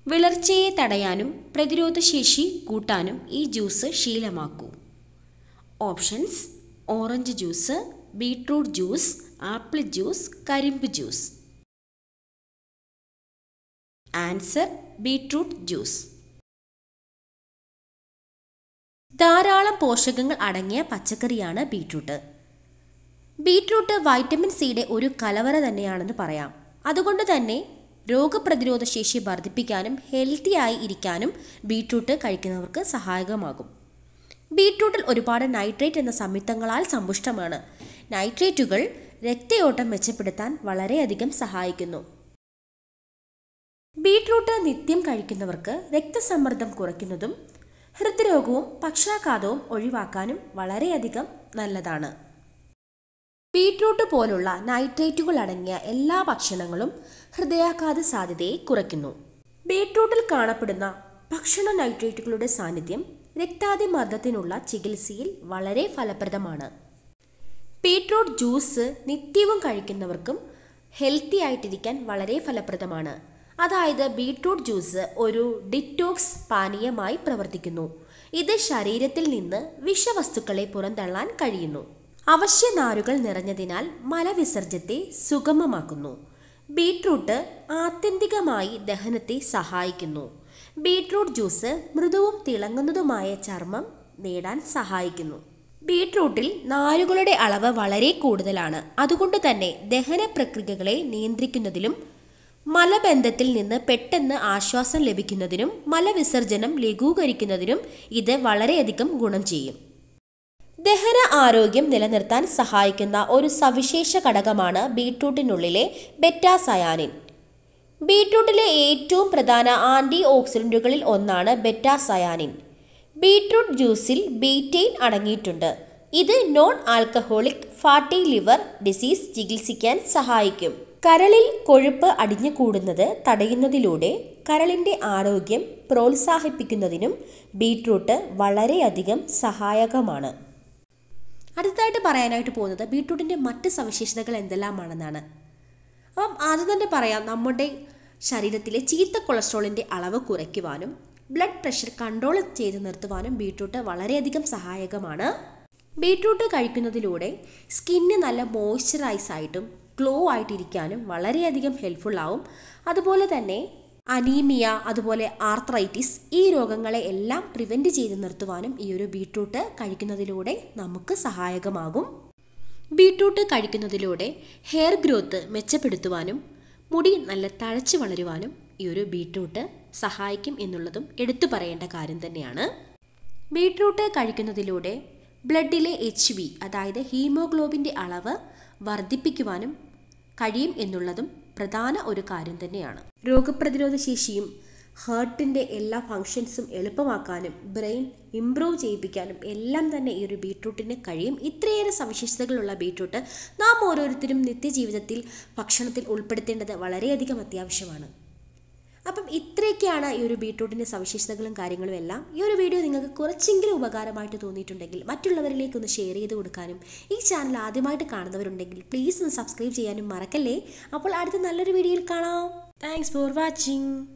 വിളർച്ചയെ തടയാനും പ്രതിരോധശേഷി കൂട്ടാനും ഈ ജ്യൂസ് ശീലമാക്കൂ options orange juice beetroot juice apple juice കരിമ്പ് ജ്യൂസ് ആൻസർ ബീട്രൂട്ട് ജ്യൂസ് ധാരാളം പോഷകങ്ങൾ അടങ്ങിയ പച്ചക്കറിയാണ് ബീട്രൂട്ട് ബീട്രൂട്ട് വൈറ്റമിൻ സിയുടെ ഒരു കലവറ തന്നെയാണെന്ന് പറയാം അതുകൊണ്ട് തന്നെ രോഗപ്രതിരോധ ശേഷി വർദ്ധിപ്പിക്കാനും ഹെൽത്തി ആയി ഇരിക്കാനും ബീട്രൂട്ട് കഴിക്കുന്നവർക്ക് സഹായകമാകും ബീട്രൂട്ടിൽ ഒരുപാട് നൈട്രേറ്റ് എന്ന സംയുക്തങ്ങളാൽ സമ്പുഷ്ടമാണ് നൈട്രേറ്റുകൾ രക്തയോട്ടം മെച്ചപ്പെടുത്താൻ വളരെയധികം സഹായിക്കുന്നു ബീട്രൂട്ട് നിത്യം കഴിക്കുന്നവർക്ക് രക്തസമ്മർദ്ദം കുറയ്ക്കുന്നതും ഹൃദ്രോഗവും പക്ഷാഘാതവും ഒഴിവാക്കാനും വളരെയധികം നല്ലതാണ് ബീട്രൂട്ട് പോലുള്ള നൈട്രേറ്റുകൾ അടങ്ങിയ എല്ലാ ഭക്ഷണങ്ങളും ഹൃദയാഘാത സാധ്യതയെ കുറയ്ക്കുന്നു ബീട്രൂട്ടിൽ കാണപ്പെടുന്ന ഭക്ഷണ നൈട്രേറ്റുകളുടെ സാന്നിധ്യം രക്താതിമർദ്ദത്തിനുള്ള ചികിത്സയിൽ വളരെ ഫലപ്രദമാണ് ബീട്രൂട്ട് ജ്യൂസ് നിത്യവും കഴിക്കുന്നവർക്കും ഹെൽത്തി ആയിട്ടിരിക്കാൻ വളരെ ഫലപ്രദമാണ് അതായത് ബീട്രൂട്ട് ജ്യൂസ് ഒരു ഡിറ്റോക്സ് പാനീയമായി പ്രവർത്തിക്കുന്നു ഇത് ശരീരത്തിൽ നിന്ന് വിഷവസ്തുക്കളെ പുറന്തള്ളാൻ കഴിയുന്നു അവശ്യ നാരുകൾ നിറഞ്ഞതിനാൽ മലവിസർജ്യത്തെ സുഗമമാക്കുന്നു ബീട്രൂട്ട് ആത്യന്തികമായി ദഹനത്തെ സഹായിക്കുന്നു ബീട്രൂട്ട് ജ്യൂസ് മൃദുവും തിളങ്ങുന്നതുമായ ചർമ്മം നേടാൻ സഹായിക്കുന്നു ബീട്രൂട്ടിൽ നാരുകളുടെ അളവ് വളരെ കൂടുതലാണ് അതുകൊണ്ട് തന്നെ ദഹന പ്രക്രിയകളെ നിയന്ത്രിക്കുന്നതിലും മലബന്ധത്തിൽ നിന്ന് പെട്ടെന്ന് ആശ്വാസം ലഭിക്കുന്നതിനും മലവിസർജനം ലഘൂകരിക്കുന്നതിനും ഇത് വളരെയധികം ഗുണം ചെയ്യും ദഹന ആരോഗ്യം നിലനിർത്താൻ സഹായിക്കുന്ന ഒരു സവിശേഷ ഘടകമാണ് ബീട്രൂട്ടിനുള്ളിലെ ബെറ്റാസയാനിൻ ബീട്രൂട്ടിലെ ഏറ്റവും പ്രധാന ആൻറ്റി ഓക്സിഡൻറ്റുകളിൽ ഒന്നാണ് ബെറ്റാസയാനിൻ ബീട്രൂട്ട് ജ്യൂസിൽ ബീറ്റെയിൻ അടങ്ങിയിട്ടുണ്ട് ഇത് non alcoholic fatty liver disease ചികിത്സിക്കാൻ സഹായിക്കും കരളിൽ കൊഴുപ്പ് അടിഞ്ഞു കൂടുന്നത് തടയുന്നതിലൂടെ കരളിൻ്റെ ആരോഗ്യം പ്രോത്സാഹിപ്പിക്കുന്നതിനും ബീട്രൂട്ട് വളരെയധികം സഹായകമാണ് അടുത്തതായിട്ട് പറയാനായിട്ട് പോകുന്നത് ബീട്രൂട്ടിൻ്റെ മറ്റ് സവിശേഷതകൾ എന്തെല്ലാമാണെന്നാണ് അപ്പം ആദ്യം തന്നെ പറയാം നമ്മുടെ ശരീരത്തിലെ ചീത്ത കൊളസ്ട്രോളിൻ്റെ അളവ് കുറയ്ക്കുവാനും ബ്ലഡ് പ്രഷർ കൺട്രോൾ ചെയ്ത് നിർത്തുവാനും ബീട്രൂട്ട് വളരെയധികം സഹായകമാണ് ബീട്രൂട്ട് കഴിക്കുന്നതിലൂടെ സ്കിന്ന് നല്ല മോയ്സ്ചറൈസ് ആയിട്ടും ഗ്ലോ ആയിട്ടിരിക്കാനും വളരെയധികം ഹെൽപ്ഫുൾ ആവും അതുപോലെ തന്നെ അനീമിയ അതുപോലെ ആർത്രൈറ്റിസ് ഈ രോഗങ്ങളെ എല്ലാം പ്രിവെൻറ്റ് ചെയ്ത് നിർത്തുവാനും ഈ ഒരു ബീട്രൂട്ട് കഴിക്കുന്നതിലൂടെ നമുക്ക് സഹായകമാകും ബീട്രൂട്ട് കഴിക്കുന്നതിലൂടെ ഹെയർ ഗ്രോത്ത് മെച്ചപ്പെടുത്തുവാനും മുടി നല്ല തഴച്ചു വളരുവാനും ഈ ഒരു ബീട്രൂട്ട് സഹായിക്കും എന്നുള്ളതും എടുത്തു പറയേണ്ട കാര്യം തന്നെയാണ് ബീട്രൂട്ട് കഴിക്കുന്നതിലൂടെ ബ്ലഡിലെ എച്ച് ബി അതായത് ഹീമോഗ്ലോബിൻ്റെ അളവ് വർദ്ധിപ്പിക്കുവാനും കഴിയും എന്നുള്ളതും പ്രധാന ഒരു കാര്യം തന്നെയാണ് രോഗപ്രതിരോധ ശേഷിയും ഹാർട്ടിൻ്റെ എല്ലാ ഫങ്ഷൻസും എളുപ്പമാക്കാനും ബ്രെയിൻ ഇംപ്രൂവ് ചെയ്യിപ്പിക്കാനും എല്ലാം തന്നെ ഈ ഒരു ബീട്രൂട്ടിന് കഴിയും ഇത്രയേറെ സവിശേഷതകളുള്ള ബീട്രൂട്ട് നാം ഓരോരുത്തരും നിത്യജീവിതത്തിൽ ഭക്ഷണത്തിൽ ഉൾപ്പെടുത്തേണ്ടത് വളരെയധികം അത്യാവശ്യമാണ് അപ്പം ഇത്രയൊക്കെയാണ് ഈ ഒരു ബീട്രൂട്ടിൻ്റെ സവിശേഷതകളും കാര്യങ്ങളും എല്ലാം ഈ ഒരു വീഡിയോ നിങ്ങൾക്ക് കുറച്ചെങ്കിലും ഉപകാരമായിട്ട് തോന്നിയിട്ടുണ്ടെങ്കിൽ മറ്റുള്ളവരിലേക്ക് ഒന്ന് ഷെയർ ചെയ്ത് കൊടുക്കാനും ഈ ചാനൽ ആദ്യമായിട്ട് കാണുന്നവരുണ്ടെങ്കിൽ പ്ലീസ് ഒന്ന് സബ്സ്ക്രൈബ് ചെയ്യാനും മറക്കല്ലേ അപ്പോൾ അടുത്ത നല്ലൊരു വീഡിയോയിൽ കാണാം താങ്ക്സ് ഫോർ വാച്ചിങ്